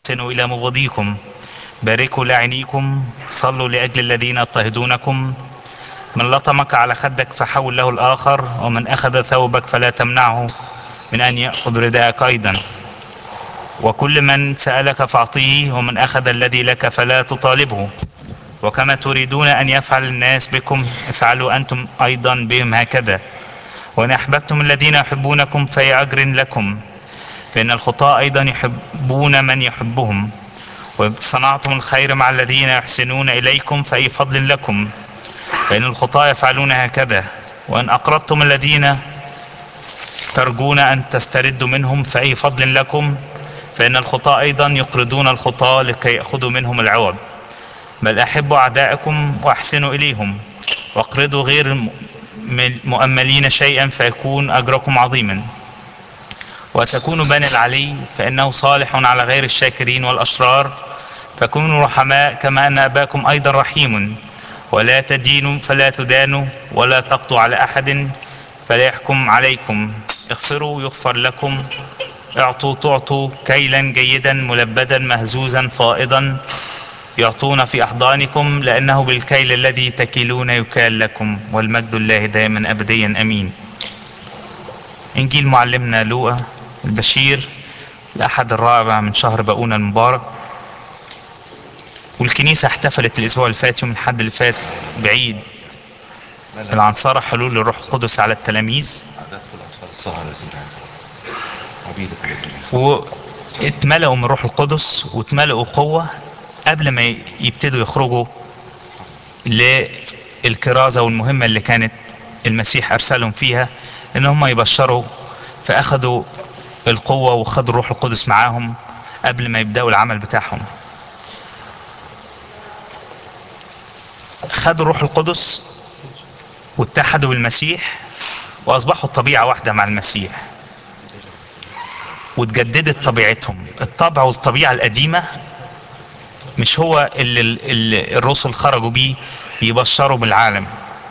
احسنوا الى مبغضيكم باركوا لاعنيكم صلوا لاجل الذين يضطهدونكم من لطمك على خدك فحول له الاخر ومن اخذ ثوبك فلا تمنعه من ان ياخذ رداءك ايضا وكل من سالك فاعطيه ومن اخذ الذي لك فلا تطالبه وكما تريدون ان يفعل الناس بكم افعلوا انتم ايضا بهم هكذا وان احببتم الذين يحبونكم فهي اجر لكم فان الخطاة ايضا يحبون من يحبهم وإن صنعتم الخير مع الذين يحسنون إليكم فأي فضل لكم فإن الخطاة يفعلون هكذا وإن أقرضتم الذين ترجون أن تستردوا منهم فأي فضل لكم فإن الخطاة أيضا يقرضون الخطاة لكي يأخذوا منهم العوض بل أحبوا أعدائكم وأحسنوا إليهم واقرضوا غير مؤملين شيئا فيكون أجركم عظيما وتكونوا بني العلي فإنه صالح على غير الشاكرين والأشرار فكونوا رحماء كما أن أباكم أيضا رحيم ولا تدينوا فلا تدانوا ولا تقضوا على أحد فلا يحكم عليكم اغفروا يغفر لكم اعطوا تعطوا كيلا جيدا ملبدا مهزوزا فائضا يعطون في أحضانكم لأنه بالكيل الذي تكيلون يكال لكم والمجد الله دائما أبديا أمين إنجيل معلمنا لوقا البشير الأحد الرابع من شهر باقونا المبارك والكنيسة احتفلت الأسبوع اللي فات يوم الحد اللي فات بعيد العنصرة حلول الروح القدس على التلاميذ عادات الأطفال السهر يا سيدي عبيدك الذين واتملأوا من روح القدس واتملأوا قوة قبل ما يبتدوا يخرجوا للكرازة والمهمة اللي كانت المسيح أرسلهم فيها إن هم يبشروا فأخذوا القوة وخدوا الروح القدس معاهم قبل ما يبدأوا العمل بتاعهم خدوا الروح القدس واتحدوا بالمسيح وأصبحوا طبيعة واحدة مع المسيح واتجددت طبيعتهم الطبع والطبيعة القديمة مش هو اللي اللي الرسل خرجوا بيه يبشروا بالعالم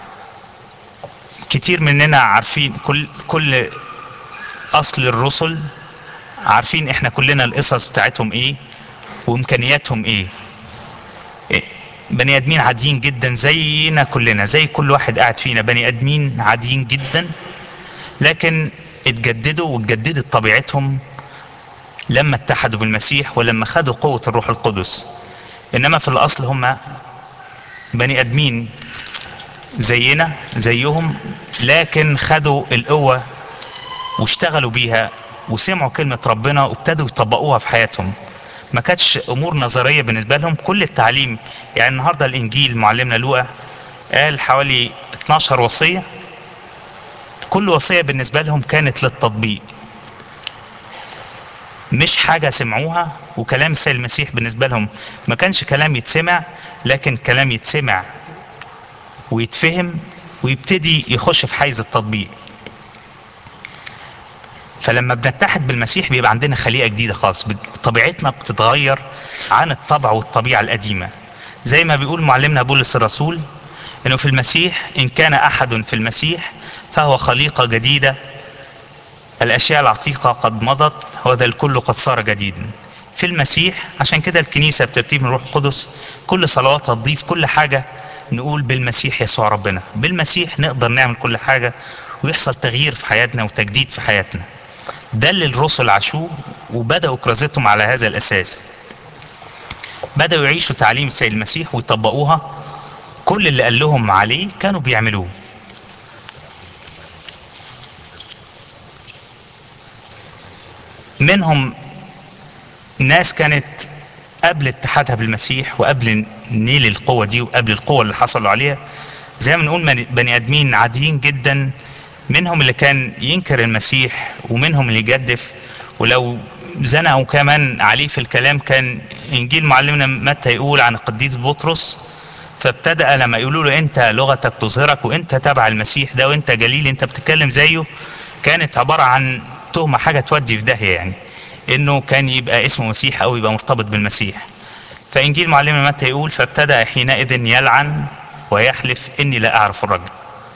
كتير مننا عارفين كل كل اصل الرسل عارفين احنا كلنا القصص بتاعتهم ايه وامكانياتهم ايه إيه، بني ادمين عاديين جدا زينا كلنا زي كل واحد قاعد فينا بني ادمين عاديين جدا لكن اتجددوا واتجددت طبيعتهم لما اتحدوا بالمسيح ولما خدوا قوة الروح القدس انما في الاصل هم بني ادمين زينا زيهم لكن خدوا القوة واشتغلوا بيها وسمعوا كلمة ربنا وابتدوا يطبقوها في حياتهم ما كانتش امور نظرية بالنسبة لهم كل التعليم يعني النهاردة الانجيل معلمنا لوقا قال حوالي 12 وصية كل وصية بالنسبة لهم كانت للتطبيق مش حاجة سمعوها وكلام السيد المسيح بالنسبة لهم ما كانش كلام يتسمع لكن كلام يتسمع ويتفهم ويبتدي يخش في حيز التطبيق فلما بنتحد بالمسيح بيبقى عندنا خليقة جديدة خالص بت- طبيعتنا بتتغير عن الطبع والطبيعة القديمة زي ما بيقول معلمنا بولس الرسول انه في المسيح ان كان احد في المسيح فهو خليقة جديدة الاشياء العتيقة قد مضت وذا الكل قد صار جديدا في المسيح عشان كده الكنيسة بترتيب من الروح القدس كل صلواتها تضيف كل حاجة نقول بالمسيح يسوع ربنا بالمسيح نقدر نعمل كل حاجة ويحصل تغيير في حياتنا وتجديد في حياتنا ده اللي الرسل عاشوه وبدأوا كرازتهم على هذا الأساس بدأوا يعيشوا تعليم السيد المسيح ويطبقوها كل اللي قال لهم عليه كانوا بيعملوه منهم ناس كانت قبل اتحادها بالمسيح وقبل نيل القوة دي وقبل القوة اللي حصلوا عليها زي ما نقول من- بني ادمين عاديين جدا منهم اللي كان ينكر المسيح ومنهم اللي يجدف ولو زنقوا كمان عليه في الكلام كان انجيل معلمنا متى يقول عن القديس بطرس فابتدأ لما يقولوا له انت لغتك تظهرك وانت تبع المسيح ده وانت جليل انت بتتكلم زيه كانت عبارة عن تهمة حاجة تودي في داهية يعني انه كان يبقى اسمه مسيح او يبقى مرتبط بالمسيح فانجيل معلمنا متى يقول فابتدأ حينئذ يلعن ويحلف اني لا اعرف الرجل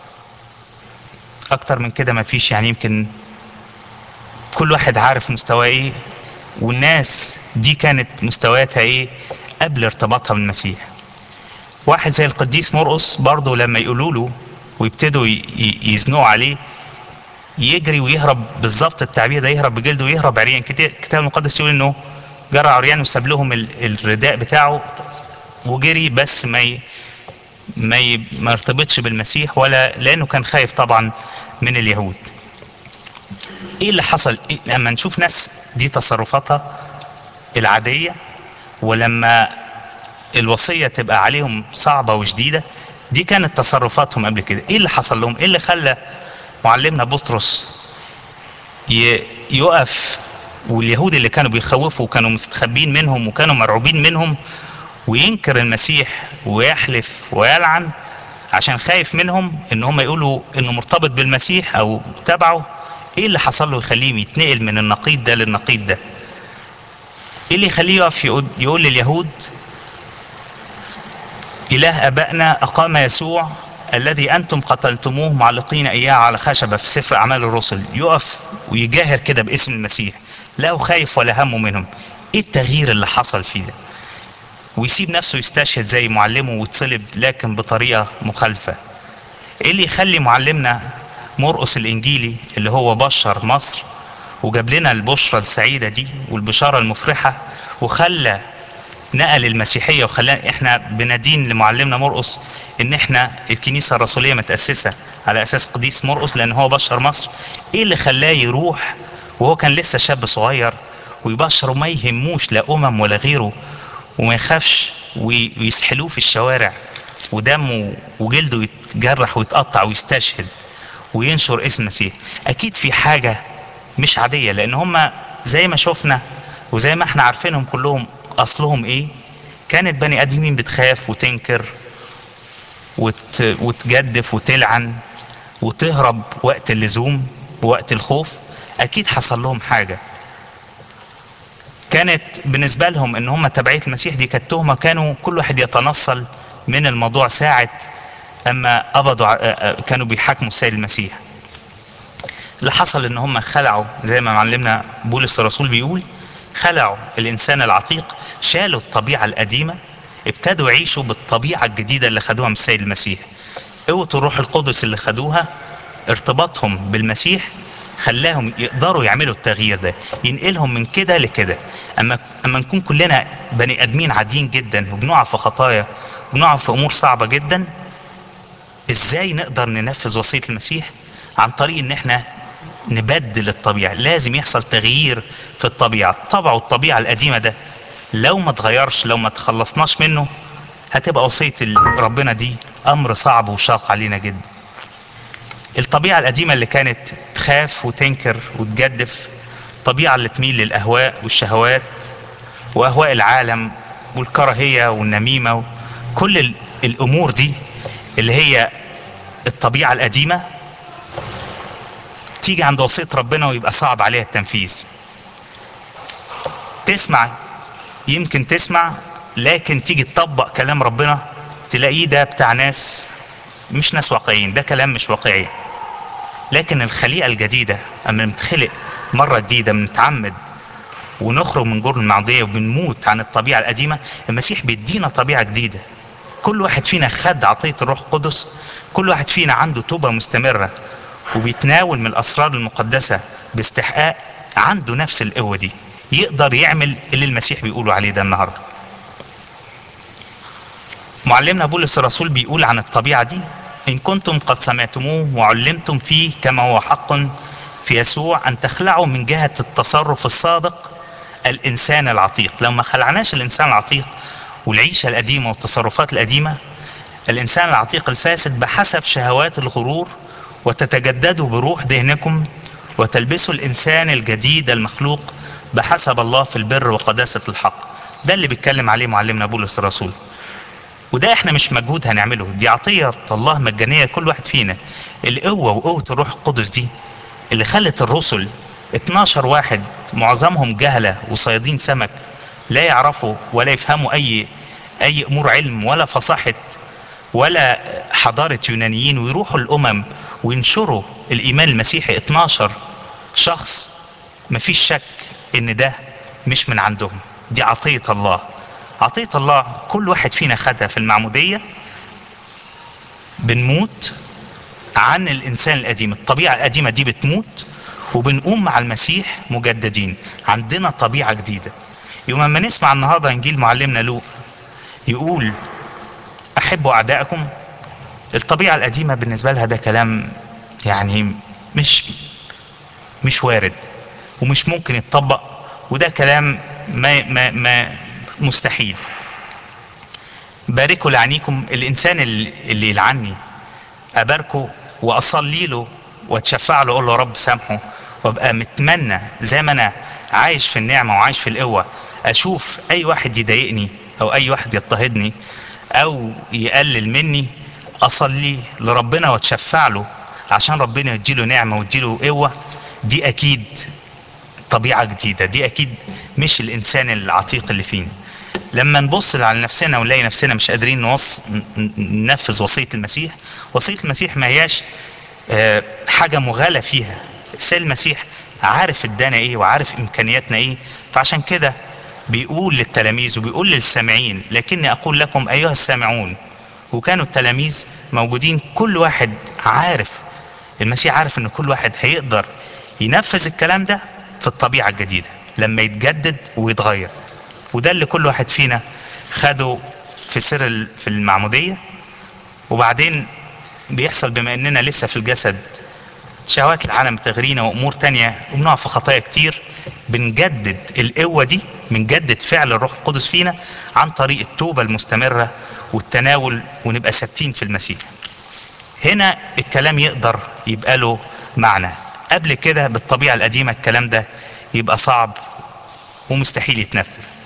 اكتر من كده ما فيش يعني يمكن كل واحد عارف مستواه ايه والناس دي كانت مستوياتها ايه قبل ارتباطها بالمسيح واحد زي القديس مرقس برضه لما يقولوا له ويبتدوا ي- ي- يزنقوا عليه يجري ويهرب بالظبط التعبير ده يهرب بجلده ويهرب عريان كت- الكتاب المقدس يقول انه جرى عريان وساب لهم ال- الرداء بتاعه وجري بس ما ي... ما ي... ما ارتبطش بالمسيح ولا لانه كان خايف طبعا من اليهود ايه اللي حصل إيه؟ لما نشوف ناس دي تصرفاتها العادية ولما الوصية تبقى عليهم صعبة وشديدة دي كانت تصرفاتهم قبل كده ايه اللي حصل لهم ايه اللي خلى معلمنا بطرس ي- يقف واليهود اللي كانوا بيخوفوا وكانوا مستخبين منهم وكانوا مرعوبين منهم وينكر المسيح ويحلف ويلعن عشان خايف منهم ان هم يقولوا انه مرتبط بالمسيح او تبعه ايه اللي حصل له يخليه يتنقل من النقيض ده للنقيض ده ايه اللي يخليه يقف يقول, يقول لليهود اله ابائنا اقام يسوع الذي انتم قتلتموه معلقين اياه على خشبه في سفر اعمال الرسل يقف ويجاهر كده باسم المسيح لا هو خايف ولا همه منهم ايه التغيير اللي حصل فيه ده ويسيب نفسه يستشهد زي معلمه ويتصلب لكن بطريقه مخالفه ايه اللي يخلي معلمنا مرقس الانجيلي اللي هو بشر مصر وجاب لنا البشرى السعيده دي والبشاره المفرحه وخلى نقل المسيحيه وخلانا احنا بندين لمعلمنا مرقس ان احنا الكنيسه الرسوليه متاسسه على اساس قديس مرقس لان هو بشر مصر ايه اللي خلاه يروح وهو كان لسه شاب صغير ويبشر وما يهموش لا امم ولا غيره وما يخافش وي- ويسحلوه في الشوارع ودمه وجلده يتجرح ويتقطع ويستشهد وينشر اسم المسيح اكيد في حاجه مش عاديه لان هم زي ما شفنا وزي ما احنا عارفينهم كلهم اصلهم ايه كانت بني ادمين بتخاف وتنكر وت... وتجدف وتلعن وتهرب وقت اللزوم ووقت الخوف اكيد حصل لهم حاجه كانت بالنسبه لهم ان هم تبعيه المسيح دي كانت تهمه كانوا كل واحد يتنصل من الموضوع ساعه اما قبضوا ع- آه، آه، كانوا بيحاكموا السيد المسيح اللي حصل ان هم خلعوا زي ما معلمنا بولس الرسول بيقول خلعوا الانسان العتيق شالوا الطبيعه القديمه ابتدوا يعيشوا بالطبيعه الجديده اللي خدوها من السيد المسيح قوه الروح القدس اللي خدوها ارتباطهم بالمسيح خلاهم يقدروا يعملوا التغيير ده ينقلهم من كده لكده اما اما نكون كلنا بني ادمين عاديين جدا وبنقع في خطايا وبنقع في امور صعبه جدا ازاي نقدر ننفذ وصيه المسيح عن طريق ان احنا نبدل الطبيعه لازم يحصل تغيير في الطبيعه طبعه الطبيعه القديمه ده لو ما اتغيرش لو ما تخلصناش منه هتبقى وصيه ال- ربنا دي امر صعب وشاق علينا جدا الطبيعه القديمه اللي كانت تخاف وتنكر وتجدف الطبيعه اللي تميل للاهواء والشهوات واهواء العالم والكراهيه والنميمه كل ال- الامور دي اللي هي الطبيعه القديمه تيجي عند وصيه ربنا ويبقى صعب عليها التنفيذ تسمع يمكن تسمع لكن تيجي تطبق كلام ربنا تلاقيه ده بتاع ناس مش ناس واقعيين ده كلام مش واقعي لكن الخليقه الجديده اما بنتخلق مره جديده بنتعمد ونخرج من جرن المعضيه وبنموت عن الطبيعه القديمه المسيح بيدينا طبيعه جديده كل واحد فينا خد عطيه الروح القدس كل واحد فينا عنده توبه مستمره وبيتناول من الاسرار المقدسه باستحقاق عنده نفس القوه دي يقدر يعمل اللي المسيح بيقولوا عليه ده النهارده معلمنا بولس الرسول بيقول عن الطبيعه دي ان كنتم قد سمعتموه وعلمتم فيه كما هو حق في يسوع ان تخلعوا من جهه التصرف السابق الانسان العتيق لو ما خلعناش الانسان العتيق والعيشه القديمه والتصرفات القديمه الانسان العتيق الفاسد بحسب شهوات الغرور وتتجددوا بروح ذهنكم وتلبسوا الانسان الجديد المخلوق بحسب الله في البر وقداسه الحق ده اللي بيتكلم عليه معلمنا بولس الرسول وده احنا مش مجهود هنعمله دي عطيه الله مجانيه لكل واحد فينا القوه وقوه الروح القدس دي اللي خلت الرسل 12 واحد معظمهم جهله وصيادين سمك لا يعرفوا ولا يفهموا اي اي امور علم ولا فصاحه ولا حضاره يونانيين ويروحوا الامم وينشروا الايمان المسيحي 12 شخص مفيش شك ان ده مش من عندهم دي عطية الله عطية الله كل واحد فينا خدها في المعمودية بنموت عن الإنسان القديم الطبيعة القديمة دي بتموت وبنقوم مع المسيح مجددين عندنا طبيعة جديدة يوم ما نسمع النهاردة إنجيل معلمنا لوق يقول أحبوا أعدائكم الطبيعة القديمة بالنسبة لها ده كلام يعني مش مش وارد ومش ممكن يتطبق وده كلام ما ما ما مستحيل باركوا لعنيكم الانسان اللي اللي يلعني اباركه واصلي له واتشفع له اقول له رب سامحه وابقى متمنى زي ما انا عايش في النعمه وعايش في القوه اشوف اي واحد يضايقني او اي واحد يضطهدني او يقلل مني اصلي لربنا واتشفع له عشان ربنا يديله نعمه ويديله قوه دي اكيد طبيعه جديده دي اكيد مش الانسان العتيق اللي فينا لما نبص على نفسنا ونلاقي نفسنا مش قادرين نوص... ننفذ وصيه المسيح وصيه المسيح ما هياش آه، حاجه مغالى فيها السيد المسيح عارف ادانا ايه وعارف امكانياتنا ايه فعشان كده بيقول للتلاميذ وبيقول للسامعين لكني اقول لكم ايها السامعون وكانوا التلاميذ موجودين كل واحد عارف المسيح عارف ان كل واحد هيقدر ينفذ الكلام ده في الطبيعة الجديدة لما يتجدد ويتغير وده اللي كل واحد فينا خده في سر ال- في المعمودية وبعدين بيحصل بما اننا لسه في الجسد شهوات العالم تغرينا وامور تانية وبنقع في خطايا كتير بنجدد القوة دي بنجدد فعل الروح القدس فينا عن طريق التوبة المستمرة والتناول ونبقى ثابتين في المسيح هنا الكلام يقدر يبقى له معنى قبل كده بالطبيعة القديمة الكلام ده يبقى صعب ومستحيل يتنفذ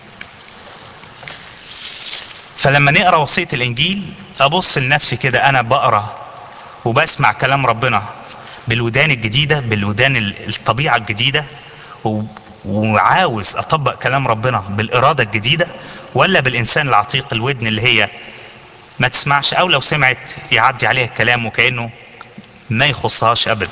فلما نقرا وصية الانجيل ابص لنفسي كده انا بقرا وبسمع كلام ربنا بالودان الجديدة بالودان ال- الطبيعة الجديدة و- وعاوز اطبق كلام ربنا بالارادة الجديدة ولا بالانسان العتيق الودن اللي هي ما تسمعش او لو سمعت يعدي عليها الكلام وكأنه ما يخصهاش ابدا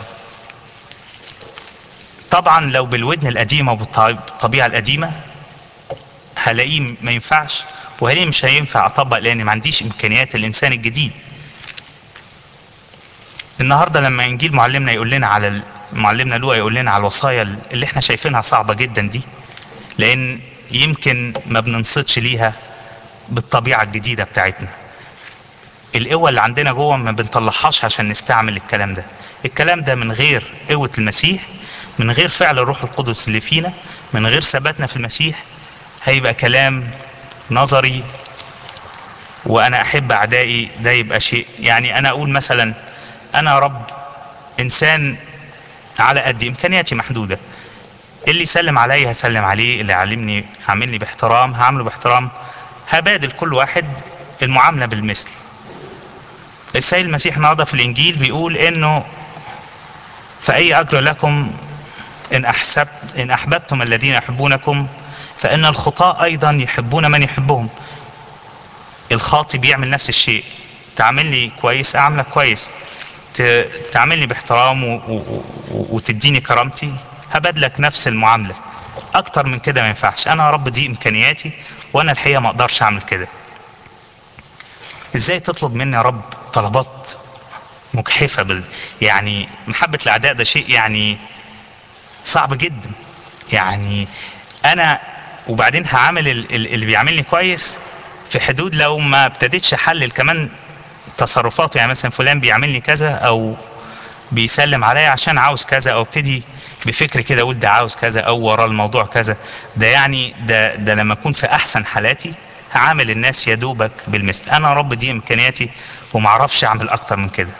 طبعا لو بالودن القديمة وبالطبيعة القديمة هلاقيه ما ينفعش وهلاقيه مش هينفع اطبق لان ما عنديش امكانيات الانسان الجديد النهارده لما انجيل معلمنا يقول لنا على ال- معلمنا لوقا يقول لنا على الوصايا اللي احنا شايفينها صعبه جدا دي لان يمكن ما بننصتش ليها بالطبيعه الجديده بتاعتنا القوه اللي عندنا جوه ما بنطلعهاش عشان نستعمل الكلام ده الكلام ده من غير قوه المسيح من غير فعل الروح القدس اللي فينا من غير ثباتنا في المسيح هيبقى كلام نظري وانا احب اعدائي ده يبقى شيء يعني انا اقول مثلا انا يا رب انسان على قد امكانياتي محدوده اللي يسلم عليا هسلم عليه اللي يعلمني عاملني باحترام هعامله باحترام هبادل كل واحد المعامله بالمثل السيد المسيح النهارده في الانجيل بيقول انه فاي اجر لكم ان احسبت ان احببتم الذين يحبونكم فان الخطاة ايضا يحبون من يحبهم الخاطي بيعمل نفس الشيء تعاملني كويس اعاملك كويس ت- تعاملني باحترام و... و... و... وتديني كرامتي هبادلك نفس المعاملة اكتر من كده ما ينفعش انا يا رب دي امكانياتي وانا الحقيقة ما اقدرش اعمل كده ازاي تطلب مني يا رب طلبات مجحفة بال... يعني محبة الاعداء ده شيء يعني صعب جدا يعني انا وبعدين هعامل ال- ال- اللي بيعاملني كويس في حدود لو ما ابتديتش احلل كمان تصرفاته يعني مثلا فلان بيعاملني كذا او بيسلم عليا عشان عاوز كذا او ابتدي بفكر كده اقول ده عاوز كذا او وراه الموضوع كذا ده يعني ده ده لما اكون في احسن حالاتي هعامل الناس يا دوبك بالمثل انا يا رب دي امكانياتي ومعرفش اعمل اكتر من كده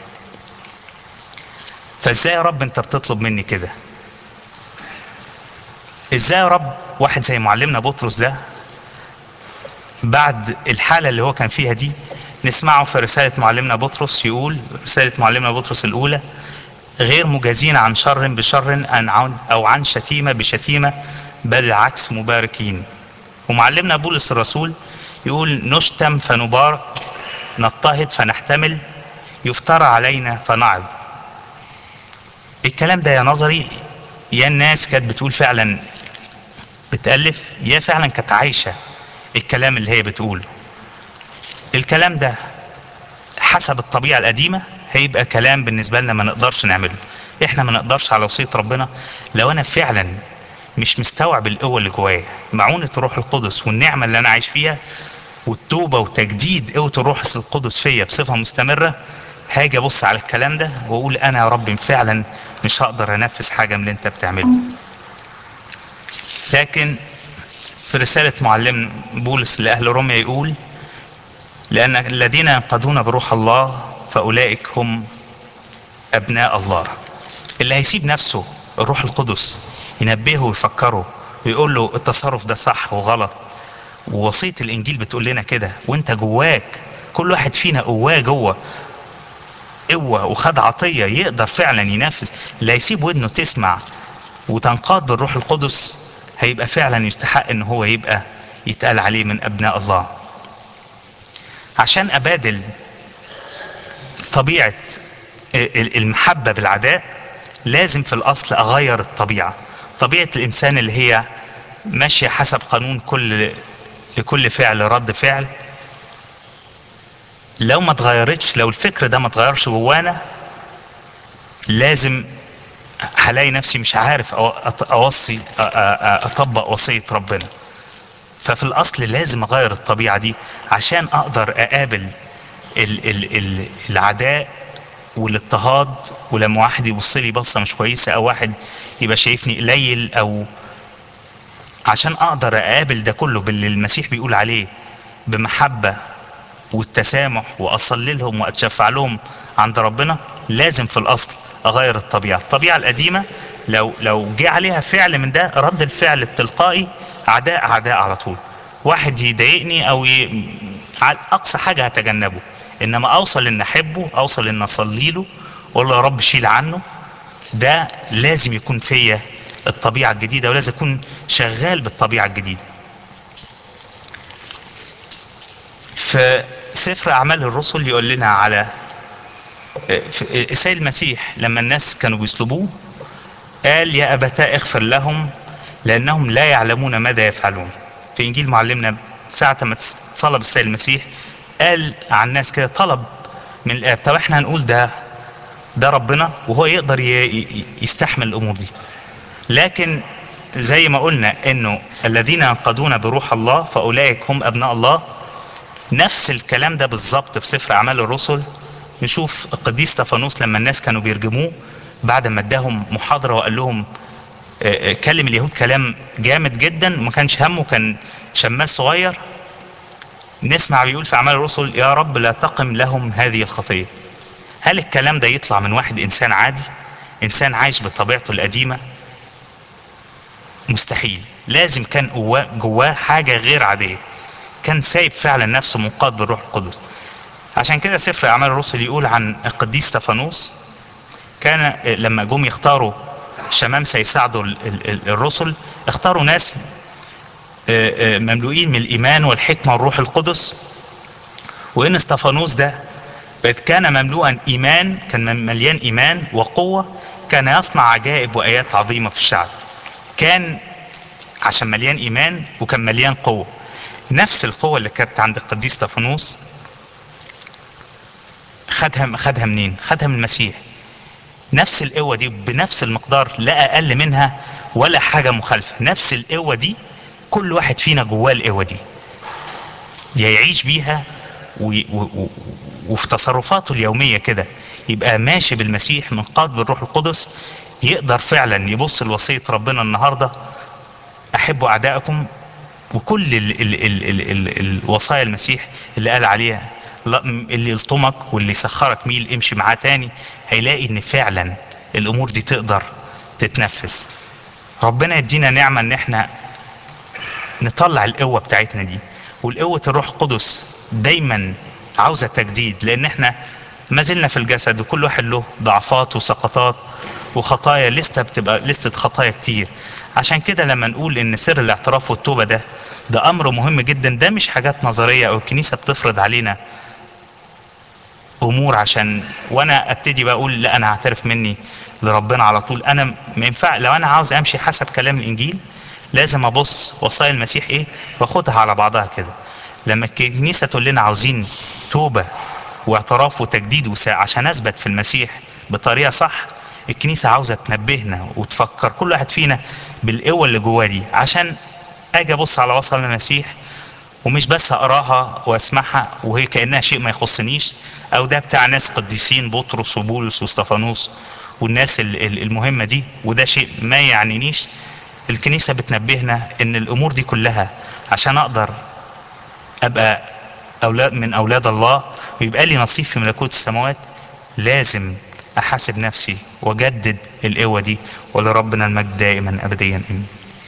فازاي يا رب انت بتطلب مني كده ازاي يا رب واحد زي معلمنا بطرس ده بعد الحالة اللي هو كان فيها دي نسمعه في رسالة معلمنا بطرس يقول رسالة معلمنا بطرس الأولى غير مجازين عن شر بشر أن عن أو عن شتيمة بشتيمة بل العكس مباركين ومعلمنا بولس الرسول يقول نشتم فنبارك نضطهد فنحتمل يفترى علينا فنعظ الكلام ده يا نظري يا الناس كانت بتقول فعلا بتألف يا فعلا كانت عايشة الكلام اللي هي بتقوله الكلام ده حسب الطبيعة القديمة هيبقى كلام بالنسبة لنا ما نقدرش نعمله احنا ما نقدرش على وصية ربنا لو انا فعلا مش مستوعب القوة اللي جوايا معونة الروح القدس والنعمة اللي انا عايش فيها والتوبة وتجديد قوة الروح القدس فيا بصفة مستمرة هاجي ابص على الكلام ده واقول انا يا رب فعلا مش هقدر انفذ حاجة من اللي انت بتعمله لكن في رسالة معلم بولس لأهل روميا يقول لأن الذين ينقضون بروح الله فأولئك هم أبناء الله اللي هيسيب نفسه الروح القدس ينبهه ويفكره ويقول له التصرف ده صح وغلط ووصية الإنجيل بتقول لنا كده وأنت جواك كل واحد فينا قواه جوه قوة وخد عطية يقدر فعلا ينفذ اللي هيسيب ودنه تسمع وتنقاد بالروح القدس هيبقى فعلا يستحق ان هو يبقى يتقال عليه من ابناء الله عشان ابادل طبيعة المحبة بالعداء لازم في الاصل اغير الطبيعة طبيعة الانسان اللي هي ماشية حسب قانون كل لكل فعل رد فعل لو ما اتغيرتش لو الفكر ده ما اتغيرش جوانا لازم هلاقي نفسي مش عارف اوصي اطبق وصية ربنا ففي الاصل لازم اغير الطبيعة دي عشان اقدر اقابل ال ال ال العداء والاضطهاد ولما واحد يبص لي بصة مش كويسة او واحد يبقى شايفني قليل او عشان اقدر اقابل ده كله باللي المسيح بيقول عليه بمحبة والتسامح واصلي لهم واتشفع لهم عند ربنا لازم في الاصل اغير الطبيعه الطبيعه القديمه لو لو جه عليها فعل من ده رد الفعل التلقائي عداء عداء على طول واحد يضايقني او ي... اقصى حاجه هتجنبه انما اوصل ان احبه اوصل ان اصلي له واقول له يا رب شيل عنه ده لازم يكون فيا الطبيعه الجديده ولازم اكون شغال بالطبيعه الجديده في سفر اعمال الرسل يقول لنا على السيد المسيح لما الناس كانوا بيسلبوه قال يا أبتاء اغفر لهم لأنهم لا يعلمون ماذا يفعلون في إنجيل معلمنا ساعة ما طلب السيد المسيح قال عن الناس كده طلب من الآب طب احنا هنقول ده ده ربنا وهو يقدر يستحمل الأمور دي لكن زي ما قلنا انه الذين ينقضون بروح الله فاولئك هم ابناء الله نفس الكلام ده بالظبط في سفر اعمال الرسل نشوف القديس استفانوس لما الناس كانوا بيرجموه بعد ما اداهم محاضرة وقال لهم كلم اليهود كلام جامد جدا وما كانش همه كان شماس صغير نسمع بيقول في اعمال الرسل يا رب لا تقم لهم هذه الخطية هل الكلام ده يطلع من واحد انسان عادي انسان عايش بطبيعته القديمة مستحيل لازم كان جواه جواه حاجة غير عادية كان سايب فعلا نفسه منقاد بالروح القدس عشان كده سفر اعمال الرسل يقول عن القديس استفانوس كان لما جم يختاروا شمامسه يساعدوا الرسل اختاروا ناس مملوئين من الايمان والحكمه والروح القدس وان استفانوس ده إذ كان مملوءا ايمان كان مليان ايمان وقوه كان يصنع عجائب وايات عظيمه في الشعب كان عشان مليان ايمان وكان مليان قوه نفس القوه اللي كانت عند القديس استفانوس خدها خدها منين خدها من المسيح نفس القوة دي بنفس المقدار لا أقل منها ولا حاجة مخالفة نفس القوة دي كل واحد فينا جواه القوة دي يا يعيش بيها و... و... وفي تصرفاته اليومية كده يبقى ماشي بالمسيح منقاد بالروح القدس يقدر فعلا يبص لوصية ربنا النهاردة أحبوا أعدائكم وكل ال... ال... ال... ال... ال... الوصايا المسيح اللي قال عليها اللي يلطمك واللي يسخرك ميل امشي معاه تاني هيلاقي ان فعلا الامور دي تقدر تتنفذ ربنا يدينا نعمة ان احنا نطلع القوة بتاعتنا دي والقوة الروح القدس دايما عاوزة تجديد لان احنا ما زلنا في الجسد وكل واحد له ضعفات وسقطات وخطايا لسه بتبقى لستة خطايا كتير عشان كده لما نقول ان سر الاعتراف والتوبة ده ده امر مهم جدا ده مش حاجات نظرية او الكنيسة بتفرض علينا امور عشان وانا ابتدي بقول لا انا هعترف مني لربنا على طول انا ما ينفع لو انا عاوز امشي حسب كلام الانجيل لازم ابص وصايا المسيح ايه واخدها على بعضها كده لما الكنيسة تقول لنا عاوزين توبة واعتراف وتجديد وساعة عشان اثبت في المسيح بطريقة صح الكنيسة عاوزة تنبهنا وتفكر كل واحد فينا بالقوة اللي جواه دي عشان اجي ابص على وصايا المسيح ومش بس اقراها واسمعها وهي كانها شيء ما يخصنيش او ده بتاع ناس قديسين بطرس وبولس واستفانوس والناس ال- ال- المهمه دي وده شيء ما يعنينيش الكنيسه بتنبهنا ان الامور دي كلها عشان اقدر ابقى اولاد من اولاد الله ويبقى لي نصيب في ملكوت السماوات لازم احاسب نفسي واجدد القوه دي ولربنا المجد دائما ابديا امين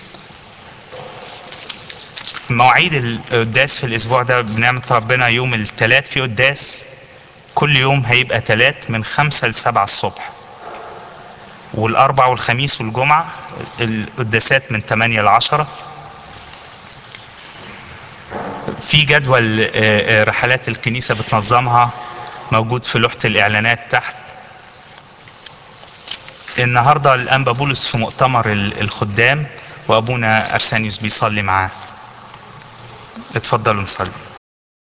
مواعيد القداس في الاسبوع ده بنعمة ربنا يوم الثلاث في قداس كل يوم هيبقى ثلاث من خمسة لسبعة الصبح والاربع والخميس والجمعة القداسات من 8 ل 10 في جدول آه، آه، رحلات الكنيسة بتنظمها موجود في لوحة الاعلانات تحت النهاردة الانبا بولس في مؤتمر ال- الخدام وابونا ارسانيوس بيصلي معاه اتفضلوا نصلي